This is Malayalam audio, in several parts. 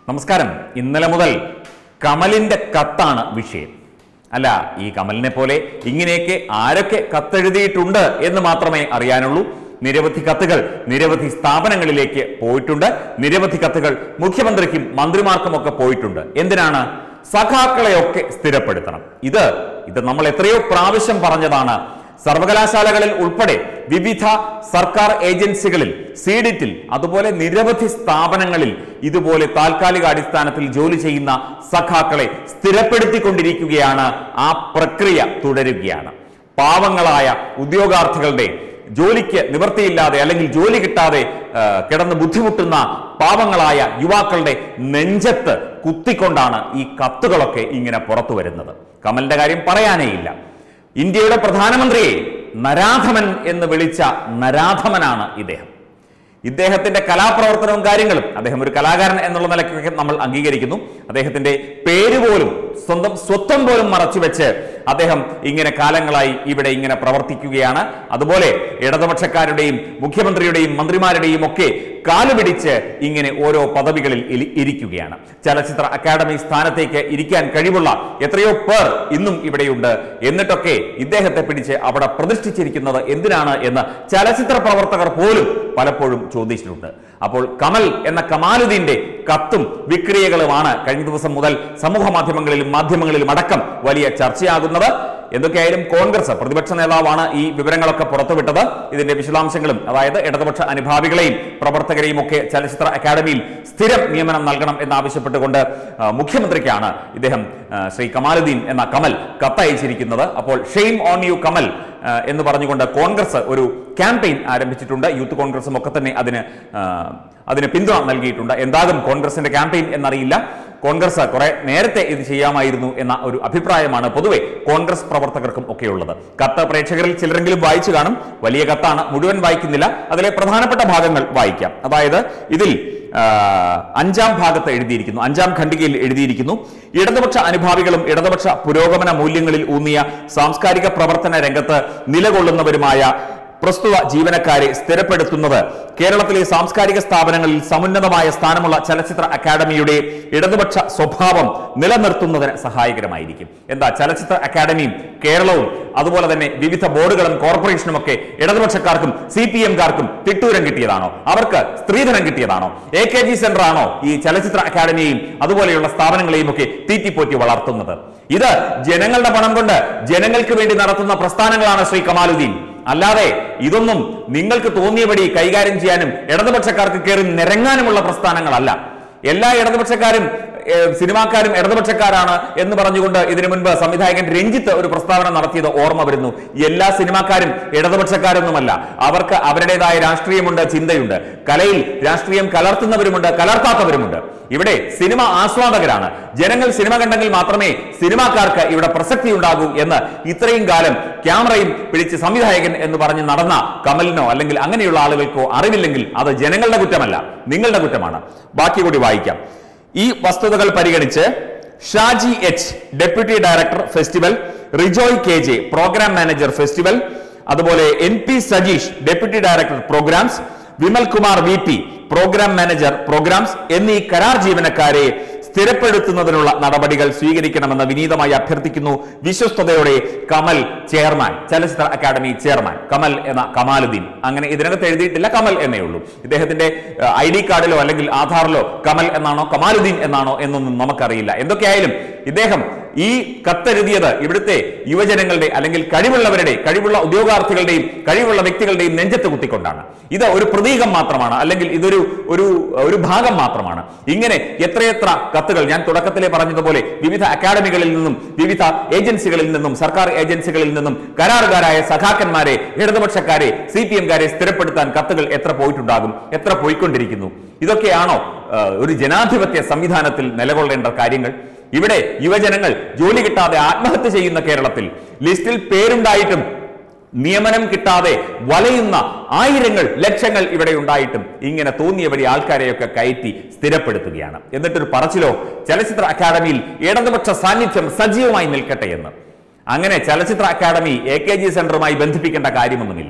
നമസ്കാരം ഇന്നലെ മുതൽ കമലിന്റെ കത്താണ് വിഷയം അല്ല ഈ കമലിനെ പോലെ ഇങ്ങനെയൊക്കെ ആരൊക്കെ കത്തെഴുതിയിട്ടുണ്ട് എന്ന് മാത്രമേ അറിയാനുള്ളൂ നിരവധി കത്തുകൾ നിരവധി സ്ഥാപനങ്ങളിലേക്ക് പോയിട്ടുണ്ട് നിരവധി കത്തുകൾ മുഖ്യമന്ത്രിക്കും മന്ത്രിമാർക്കും ഒക്കെ പോയിട്ടുണ്ട് എന്തിനാണ് സഖാക്കളെയൊക്കെ സ്ഥിരപ്പെടുത്തണം ഇത് ഇത് നമ്മൾ എത്രയോ പ്രാവശ്യം പറഞ്ഞതാണ് സർവകലാശാലകളിൽ ഉൾപ്പെടെ വിവിധ സർക്കാർ ഏജൻസികളിൽ സീഡിറ്റിൽ അതുപോലെ നിരവധി സ്ഥാപനങ്ങളിൽ ഇതുപോലെ താൽക്കാലിക അടിസ്ഥാനത്തിൽ ജോലി ചെയ്യുന്ന സഖാക്കളെ സ്ഥിരപ്പെടുത്തിക്കൊണ്ടിരിക്കുകയാണ് ആ പ്രക്രിയ തുടരുകയാണ് പാവങ്ങളായ ഉദ്യോഗാർത്ഥികളുടെ ജോലിക്ക് നിവൃത്തിയില്ലാതെ അല്ലെങ്കിൽ ജോലി കിട്ടാതെ ആ, കിടന്ന് ബുദ്ധിമുട്ടുന്ന പാവങ്ങളായ യുവാക്കളുടെ നെഞ്ചത്ത് കുത്തിക്കൊണ്ടാണ് ഈ കത്തുകളൊക്കെ ഇങ്ങനെ പുറത്തു വരുന്നത് കമലിന്റെ കാര്യം പറയാനേ ഇല്ല ഇന്ത്യയുടെ പ്രധാനമന്ത്രിയെ നരാധമൻ എന്ന് വിളിച്ച നരാധമനാണ് ഇദ്ദേഹം ഇദ്ദേഹത്തിന്റെ കലാപ്രവർത്തനവും കാര്യങ്ങളും അദ്ദേഹം ഒരു കലാകാരൻ എന്നുള്ള നിലയ്ക്കൊക്കെ നമ്മൾ അംഗീകരിക്കുന്നു അദ്ദേഹത്തിന്റെ പേര് പോലും സ്വന്തം സ്വത്വം പോലും മറച്ചുവെച്ച് അദ്ദേഹം ഇങ്ങനെ കാലങ്ങളായി ഇവിടെ ഇങ്ങനെ പ്രവർത്തിക്കുകയാണ് അതുപോലെ ഇടതുപക്ഷക്കാരുടെയും മുഖ്യമന്ത്രിയുടെയും മന്ത്രിമാരുടെയും ഒക്കെ കാലുപിടിച്ച് ഇങ്ങനെ ഓരോ പദവികളിൽ ഇരി- ഇരിക്കുകയാണ് ചലച്ചിത്ര അക്കാദമി സ്ഥാനത്തേക്ക് ഇരിക്കാൻ കഴിവുള്ള എത്രയോ പേർ ഇന്നും ഇവിടെയുണ്ട് എന്നിട്ടൊക്കെ ഇദ്ദേഹത്തെ പിടിച്ച് അവിടെ പ്രതിഷ്ഠിച്ചിരിക്കുന്നത് എന്തിനാണ് എന്ന് ചലച്ചിത്ര പ്രവർത്തകർ പോലും പലപ്പോഴും ചോദിച്ചിട്ടുണ്ട് അപ്പോൾ കമൽ എന്ന കമാലുദ്ദീന്റെ കത്തും വിക്രിയകളുമാണ് കഴിഞ്ഞ ദിവസം മുതൽ സമൂഹ മാധ്യമങ്ങളിലും മാധ്യമങ്ങളിലും അടക്കം വലിയ ചർച്ചയാകുന്നത് എന്തൊക്കെയായാലും കോൺഗ്രസ് പ്രതിപക്ഷ നേതാവാണ് ഈ വിവരങ്ങളൊക്കെ പുറത്തുവിട്ടത് ഇതിന്റെ വിശദാംശങ്ങളും അതായത് ഇടതുപക്ഷ അനുഭാവികളെയും പ്രവർത്തകരെയും ഒക്കെ ചലച്ചിത്ര അക്കാദമിയിൽ സ്ഥിരം നിയമനം നൽകണം എന്നാവശ്യപ്പെട്ടുകൊണ്ട് ആ, മുഖ്യമന്ത്രിക്കാണ് ഇദ്ദേഹം ആ, ശ്രീ കമാലുദ്ദീൻ എന്ന കമൽ കത്തയച്ചിരിക്കുന്നത് അപ്പോൾ ഷെയിം ഓൺ യു കമൽ ആ, എന്ന് പറഞ്ഞുകൊണ്ട് കോൺഗ്രസ് ഒരു ക്യാമ്പയിൻ ആരംഭിച്ചിട്ടുണ്ട് യൂത്ത് കോൺഗ്രസും ഒക്കെ തന്നെ അതിന് ആ, അതിന് പിന്തുണ നൽകിയിട്ടുണ്ട് എന്താകും കോൺഗ്രസിന്റെ ക്യാമ്പയിൻ എന്നറിയില്ല കോൺഗ്രസ് കുറെ നേരത്തെ ഇത് ചെയ്യാമായിരുന്നു എന്ന ഒരു അഭിപ്രായമാണ് പൊതുവെ കോൺഗ്രസ് പ്രവർത്തകർക്കും ഒക്കെയുള്ളത് കത്ത് പ്രേക്ഷകരിൽ ചിലരെങ്കിലും വായിച്ചു കാണും വലിയ കത്താണ് മുഴുവൻ വായിക്കുന്നില്ല അതിലെ പ്രധാനപ്പെട്ട ഭാഗങ്ങൾ വായിക്കാം അതായത് ഇതിൽ ആ, അഞ്ചാം ഭാഗത്ത് എഴുതിയിരിക്കുന്നു അഞ്ചാം ഖണ്ഡികയിൽ എഴുതിയിരിക്കുന്നു ഇടതുപക്ഷ അനുഭാവികളും ഇടതുപക്ഷ പുരോഗമന മൂല്യങ്ങളിൽ ഊന്നിയ സാംസ്കാരിക പ്രവർത്തന രംഗത്ത് നിലകൊള്ളുന്നവരുമായ പ്രസ്തുത ജീവനക്കാരെ സ്ഥിരപ്പെടുത്തുന്നത് കേരളത്തിലെ സാംസ്കാരിക സ്ഥാപനങ്ങളിൽ സമുന്നതമായ സ്ഥാനമുള്ള ചലച്ചിത്ര അക്കാദമിയുടെ ഇടതുപക്ഷ സ്വഭാവം നിലനിർത്തുന്നതിന് സഹായകരമായിരിക്കും എന്താ ചലച്ചിത്ര അക്കാദമിയും കേരളവും അതുപോലെ തന്നെ വിവിധ ബോർഡുകളും കോർപ്പറേഷനും ഒക്കെ ഇടതുപക്ഷക്കാർക്കും സി പി എംകാർക്കും തിട്ടൂരം കിട്ടിയതാണോ അവർക്ക് സ്ത്രീധനം കിട്ടിയതാണോ എ കെ ജി സെന്റർ ആണോ ഈ ചലച്ചിത്ര അക്കാദമിയെയും അതുപോലെയുള്ള സ്ഥാപനങ്ങളെയും ഒക്കെ തീറ്റിപ്പോറ്റി വളർത്തുന്നത് ഇത് ജനങ്ങളുടെ പണം കൊണ്ട് ജനങ്ങൾക്ക് വേണ്ടി നടത്തുന്ന പ്രസ്ഥാനങ്ങളാണ് ശ്രീ കമാലുദ്ദീൻ അല്ലാതെ ഇതൊന്നും നിങ്ങൾക്ക് തോന്നിയപടി കൈകാര്യം ചെയ്യാനും ഇടതുപക്ഷക്കാർക്ക് കയറി നിരങ്ങാനുമുള്ള പ്രസ്ഥാനങ്ങളല്ല എല്ലാ ഇടതുപക്ഷക്കാരും ഏഹ്, സിനിമാക്കാരും ഇടതുപക്ഷക്കാരാണ് എന്ന് പറഞ്ഞുകൊണ്ട് ഇതിനു മുൻപ് സംവിധായകൻ രഞ്ജിത്ത് ഒരു പ്രസ്താവന നടത്തിയത് ഓർമ്മ വരുന്നു എല്ലാ സിനിമാക്കാരും ഇടതുപക്ഷക്കാരൊന്നുമല്ല അവർക്ക് അവരുടേതായ രാഷ്ട്രീയമുണ്ട് ചിന്തയുണ്ട് കലയിൽ രാഷ്ട്രീയം കലർത്തുന്നവരുമുണ്ട് കലർത്താത്തവരുമുണ്ട് ഇവിടെ സിനിമ ആസ്വാദകരാണ് ജനങ്ങൾ സിനിമ കണ്ടെങ്കിൽ മാത്രമേ സിനിമാക്കാർക്ക് ഇവിടെ പ്രസക്തി ഉണ്ടാകൂ എന്ന് ഇത്രയും കാലം ക്യാമറയും പിടിച്ച് സംവിധായകൻ എന്ന് പറഞ്ഞ് നടന്ന കമലിനോ അല്ലെങ്കിൽ അങ്ങനെയുള്ള ആളുകൾക്കോ അറിവില്ലെങ്കിൽ അത് ജനങ്ങളുടെ കുറ്റമല്ല നിങ്ങളുടെ കുറ്റമാണ് ബാക്കി കൂടി വായിക്കാം ഈ വസ്തുതകൾ പരിഗണിച്ച് Shaji H deputy director festival Rijoy K J programme manager festival അതുപോലെ N P Sajeesh deputy director programmes Vimal Kumar V P programme manager programmes എന്നീ കരാർ ജീവനക്കാരെ സ്ഥിരപ്പെടുത്തുന്നതിനുള്ള നടപടികൾ സ്വീകരിക്കണമെന്ന് വിനീതമായി അഭ്യർത്ഥിക്കുന്നു വിശ്വസ്തയോടെ Kamal chairman Chalachitra academy chairman Kamal എന്ന കമാലുദ്ദീൻ അങ്ങനെ ഇതിനകത്ത് എഴുതിയിട്ടില്ല കമൽ എന്നേ ഉള്ളൂ ഇദ്ദേഹത്തിന്റെ ഐ ഡി കാർഡിലോ അല്ലെങ്കിൽ ആധാറിലോ കമൽ എന്നാണോ കമാലുദ്ദീൻ എന്നാണോ എന്നൊന്നും നമുക്കറിയില്ല എന്തൊക്കെയായാലും ഇദ്ദേഹം ഈ കത്തെഴുതിയത് ഇവിടുത്തെ യുവജനങ്ങളുടെ അല്ലെങ്കിൽ കഴിവുള്ളവരുടെ കഴിവുള്ള ഉദ്യോഗാർത്ഥികളുടെയും കഴിവുള്ള വ്യക്തികളുടെയും നെഞ്ചത്ത് കുത്തിക്കൊണ്ടാണ് ഇത് ഒരു പ്രതീകം മാത്രമാണ് അല്ലെങ്കിൽ ഇതൊരു ഒരു ഒരു ഭാഗം മാത്രമാണ് ഇങ്ങനെ എത്രയെത്ര കത്തുകൾ ഞാൻ തുടക്കത്തിലെ പറഞ്ഞതുപോലെ വിവിധ അക്കാദമികളിൽ നിന്നും വിവിധ ഏജൻസികളിൽ നിന്നും സർക്കാർ ഏജൻസികളിൽ നിന്നും കരാറുകാരായ സഖാക്കന്മാരെ ഇടതുപക്ഷക്കാരെ സി പി എംകാരെ സ്ഥിരപ്പെടുത്താൻ കത്തുകൾ എത്ര പോയിട്ടുണ്ടാകും എത്ര പോയിക്കൊണ്ടിരിക്കുന്നു ഇതൊക്കെയാണോ ആ, ഒരു ജനാധിപത്യ സംവിധാനത്തിൽ നിലകൊള്ളേണ്ട കാര്യങ്ങൾ ഇവിടെ യുവജനങ്ങൾ ജോലി കിട്ടാതെ ആത്മഹത്യ ചെയ്യുന്ന കേരളത്തിൽ ലിസ്റ്റിൽ പേരുണ്ടായിട്ടും നിയമനം കിട്ടാതെ വലയുന്ന ആയിരങ്ങൾ ലക്ഷങ്ങൾ ഇവിടെ ഉണ്ടായിട്ടും ഇങ്ങനെ തോന്നിയവഴി ആൾക്കാരെയൊക്കെ കയറ്റി സ്ഥിരപ്പെടുത്തുകയാണ് എന്നിട്ടൊരു പറച്ചിലോ ചലച്ചിത്ര അക്കാദമിയിൽ ഇടതുപക്ഷ സാന്നിധ്യം സജീവമായി നിൽക്കട്ടെ എന്ന് അങ്ങനെ Chalachitra academy A K G സെന്ററുമായി ബന്ധിപ്പിക്കേണ്ട കാര്യമൊന്നുമില്ല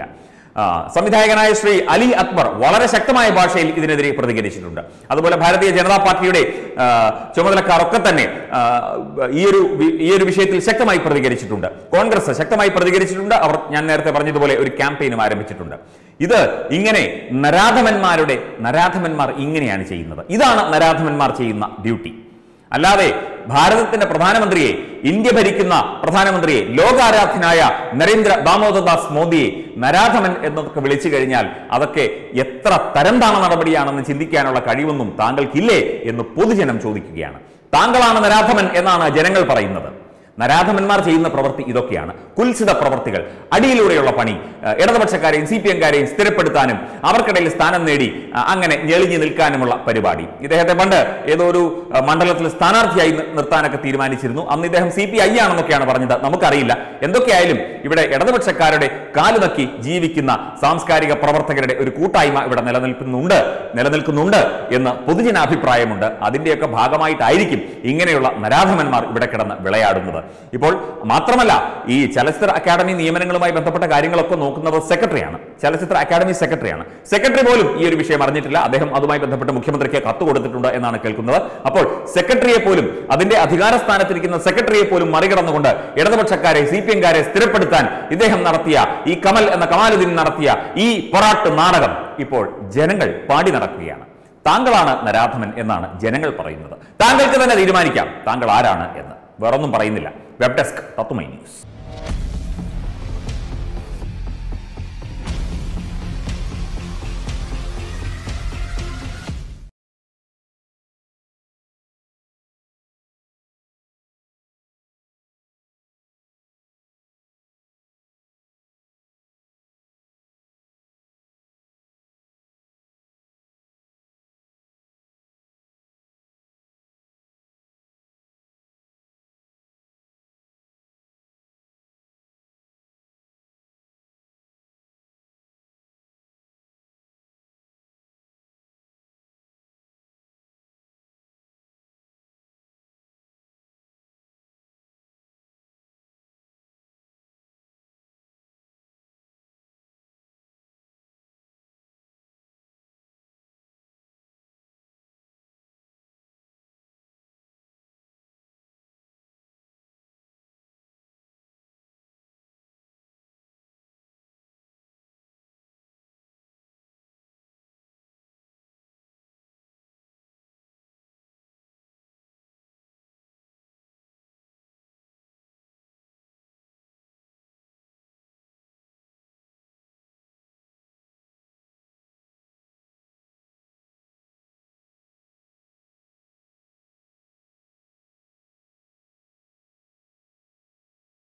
ആ, സംവിധായകനായ ശ്രീ അലി അക്ബർ വളരെ ശക്തമായ ഭാഷയിൽ ഇതിനെതിരെ പ്രതികരിച്ചിട്ടുണ്ട് അതുപോലെ ഭാരതീയ ജനതാ പാർട്ടിയുടെ ആ, ചുമതലക്കാരൊക്കെ തന്നെ ആ, ഈ ഒരു വി- ഈ ഒരു വിഷയത്തിൽ ശക്തമായി പ്രതികരിച്ചിട്ടുണ്ട് കോൺഗ്രസ് ശക്തമായി പ്രതികരിച്ചിട്ടുണ്ട് അവർ ഞാൻ നേരത്തെ പറഞ്ഞതുപോലെ ഒരു ക്യാമ്പയിനും ആരംഭിച്ചിട്ടുണ്ട് ഇത് ഇങ്ങനെ നരാധമന്മാരുടെ നരാധമന്മാർ ഇങ്ങനെയാണ് ചെയ്യുന്നത് ഇതാണ് നരാധമന്മാർ ചെയ്യുന്ന ഡ്യൂട്ടി അല്ലാതെ ഭാരതത്തിന്റെ പ്രധാനമന്ത്രിയെ ഇന്ത്യ ഭരിക്കുന്ന പ്രധാനമന്ത്രിയെ ലോകാരാധ്യനായ നരേന്ദ്ര ദാമോദർദാസ് മോദിയെ നരാധമൻ എന്നൊക്കെ വിളിച്ചു കഴിഞ്ഞാൽ അതൊക്കെ എത്ര തരം താണ നടപടിയാണെന്ന് ചിന്തിക്കാനുള്ള കഴിവൊന്നും താങ്കൾക്കില്ലേ എന്ന് പൊതുജനം ചോദിക്കുകയാണ് താങ്കളാണ് നരാധമൻ എന്നാണ് ജനങ്ങൾ പറയുന്നത് നരാധമന്മാർ ചെയ്യുന്ന പ്രവൃത്തി ഇതൊക്കെയാണ് കുൽസിത പ്രവർത്തികൾ അടിയിലൂടെയുള്ള പണി ഏഹ് ഇടതുപക്ഷക്കാരെയും സി പി എംകാരെയും സ്ഥിരപ്പെടുത്താനും അവർക്കിടയിൽ സ്ഥാനം നേടി അഹ് അങ്ങനെ ഞെളിഞ്ഞു നിൽക്കാനുമുള്ള പരിപാടി ഇദ്ദേഹത്തെ പണ്ട് ഏതോ ഒരു അഹ് മണ്ഡലത്തിൽ സ്ഥാനാർത്ഥിയായി നി- നിർത്താനൊക്കെ തീരുമാനിച്ചിരുന്നു അന്ന് ഇദ്ദേഹം സി പി ഐ ആണെന്നൊക്കെയാണ് പറഞ്ഞത് നമുക്കറിയില്ല എന്തൊക്കെയായാലും ഇവിടെ ഇടതുപക്ഷക്കാരുടെ കാലുനക്കി ജീവിക്കുന്ന സാംസ്കാരിക പ്രവർത്തകരുടെ ഒരു കൂട്ടായ്മ ഇവിടെ നിലനിൽക്കുന്നുണ്ട് നിലനിൽക്കുന്നുണ്ട് എന്ന് പൊതുജനാഭിപ്രായമുണ്ട് അതിന്റെയൊക്കെ ഭാഗമായിട്ടായിരിക്കും ഇങ്ങനെയുള്ള നരാധമന്മാർ ഇവിടെ കിടന്ന് വിളയാടുന്നത് ഇപ്പോൾ മാത്രമല്ല ഈ ചലച്ചിത്ര അക്കാദമി നിയമനങ്ങളുമായി ബന്ധപ്പെട്ട കാര്യങ്ങളൊക്കെ നോക്കുന്നത് സെക്രട്ടറിയാണ് ചലച്ചിത്ര അക്കാദമി സെക്രട്ടറിയാണ് സെക്രട്ടറി പോലും ഈ ഒരു വിഷയം അറിഞ്ഞിട്ടില്ല അദ്ദേഹം അതുമായി ബന്ധപ്പെട്ട് മുഖ്യമന്ത്രിക്ക് കത്ത് കൊടുത്തിട്ടുണ്ട് എന്നാണ് കേൾക്കുന്നത് അപ്പോൾ സെക്രട്ടറിയെ പോലും അതിന്റെ അധികാര സ്ഥാനത്തിരിക്കുന്ന സെക്രട്ടറിയെ പോലും മറികടന്നുകൊണ്ട് ഇടതുപക്ഷക്കാരെ സി പി എംകാരെ സ്ഥിരപ്പെടുത്താൻ ഇദ്ദേഹം നടത്തിയ ഈ കമൽ എന്ന കമാലുദ്ദീൻ നടത്തിയ ഈ പൊറാട്ട് നാടകം ഇപ്പോൾ ജനങ്ങൾ പാടി നടക്കുകയാണ് താങ്കളാണ് നരാധമൻ എന്നാണ് ജനങ്ങൾ പറയുന്നത് താങ്കൾക്ക് തന്നെ തീരുമാനിക്കാം താങ്കൾ ആരാണ് എന്ന് വേറൊന്നും പറയുന്നില്ല വെബ് ഡെസ്ക് തത്തുമൈ ന്യൂസ്